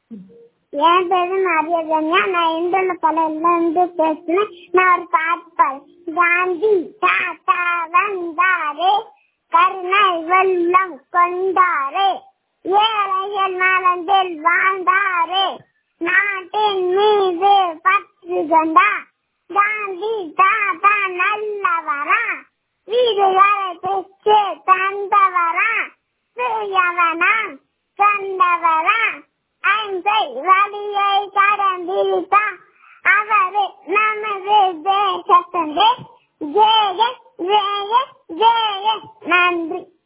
என் பேரு நரியதன்யா நான் இந்துள்ள பலையில இருந்து பேசுனேன் நான் ஒரு பாட்டு பாடு காந்தி தாத்தா வந்தாரே கருணை வெள்ளம் கொண்டாரே ஏழைகள் நலந்தில் வாழ்ந்தாரே நாட்டின் மீது பற்று கொண்டா காந்தி தாத்தா நல்லவரா வீடுகளை பெற்று தந்தவரா தூயவனா கண்டவரா அன்பை வழியை கடந்திருத்தா அவரு நமது தேசத்தந்தே ஜெய ஜெய ஜெய நன்றி